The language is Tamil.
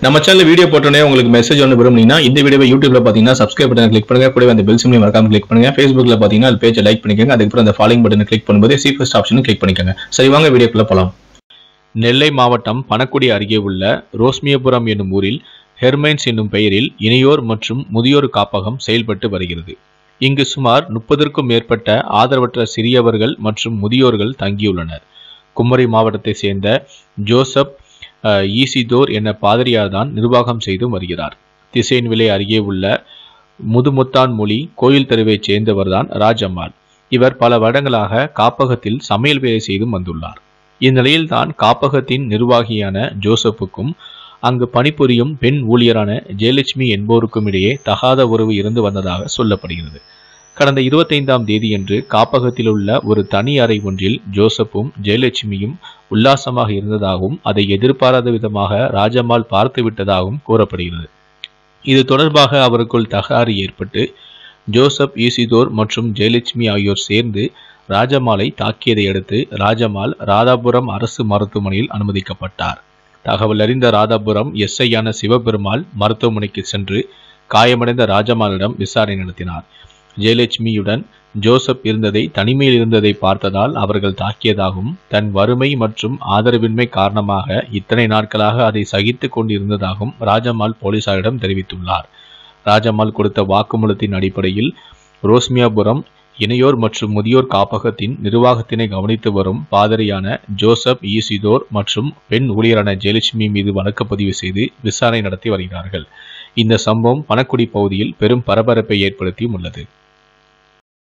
நம்ம சேனல் வீடியோ போட்டோன்னே உங்களுக்கு மெசேஜ் ஒன்று விரும்புனீங்கன்னா இந்த வீடியோவை யூடியூப்ல பார்த்தீங்கன்னா சப்ஸ்கிரைப் பட்டன் கிளிக் பண்ணுங்க கூடவே அந்த பெல் சிம்லையும் மறக்காம கிளிக் பண்ணுங்க ஃபேஸ்புக்ல பார்த்தீங்கன்னா அது பேஜை லைக் பண்ணிக்கோங்க அதுக்கப்புறம் அந்த ஃபாலோயிங் பட்டனை கிளிக் பண்ணும்போது சி ஃபர்ஸ்ட் ஆப்ஷனும் கிளிக் பண்ணிக்கோங்க சரி வாங்க வீடியோக்குள்ள போலாம் நெல்லை மாவட்டம் பணக்குடி அருகே உள்ள ரோஸ்மியபுரம் என்னும் ஊரில் ஹெர்மைன்ஸ் என்னும் பெயரில் இணையோர் மற்றும் முதியோர் காப்பகம் செயல்பட்டு வருகிறது இங்கு சுமார் முப்பதற்கும் மேற்பட்ட ஆதரவற்ற சிறியவர்கள் மற்றும் முதியோர்கள் தங்கியுள்ளனர் குமரி மாவட்டத்தை சேர்ந்த ஜோசப் அஹ், ஈசிதோர் என்ற பாதிரியார் தான் நிர்வாகம் செய்து வருகிறார் திசையன்விலை அருகே உள்ள முதுமுத்தான் மொழி கோயில் தெருவைச் சேர்ந்தவர்தான் ராஜம்மாள் இவர் பல வருடங்களாக காப்பகத்தில் சமையல் வேலை செய்தும் வந்துள்ளார் இந்நிலையில்தான் காப்பகத்தின் நிர்வாகியான ஜோசப்புக்கும் அங்கு பணிபுரியும் பெண் ஊழியரான ஜெயலட்சுமி என்போருக்கும் இடையே தகாத உறவு இருந்து வந்ததாக சொல்லப்படுகிறது கடந்த இருபத்தைந்தாம் தேதியன்று காப்பகத்தில் உள்ள ஒரு தனி அறை ஒன்றில் ஜோசப்பும் ஜெயலட்சுமியும் உல்லாசமாக இருந்ததாகவும் அதை எதிர்பாராத விதமாக ராஜம்மாள் பார்த்து விட்டதாகவும் கூறப்படுகிறது இது தொடர்பாக அவருக்குள் தகராறு ஏற்பட்டு ஜோசப் ஈசிதோர் மற்றும் ஜெயலட்சுமி ஆகியோர் சேர்ந்து ராஜம்மாளை தாக்கியதை அடுத்து ராஜம்மாள் ராதாபுரம் அரசு மருத்துவமனையில் அனுமதிக்கப்பட்டார் தகவல் அறிந்த ராதாபுரம் எஸ்ஐயான சிவபெருமாள் மருத்துவமனைக்கு சென்று காயமடைந்த ராஜம்மாளிடம் விசாரணை நடத்தினார் ஜெயலட்சுமியுடன் ஜோசப் இருந்ததை தனிமையில் இருந்ததை பார்த்ததால் அவர்கள் தாக்கியதாகவும் தன் வறுமை மற்றும் ஆதரவின்மை காரணமாக இத்தனை நாட்களாக அதை சகித்துக் கொண்டிருந்ததாகவும் ராஜம்மாள் போலீசாரிடம் தெரிவித்துள்ளார் ராஜம்மாள் கொடுத்த வாக்குமூலத்தின் அடிப்படையில் ரோஸ்மியாபுரம் இணையோர் மற்றும் முதியோர் காப்பகத்தின் நிர்வாகத்தினை கவனித்து வரும் பாதிரியான ஜோசப் ஈசிதோர் மற்றும் பெண் ஊழியரான ஜெயலட்சுமி மீது வழக்குப்பதிவு செய்து விசாரணை நடத்தி வருகிறார்கள் இந்த சம்பவம் பணக்குடி பகுதியில் பெரும் பரபரப்பை ஏற்படுத்தியும் உள்ளது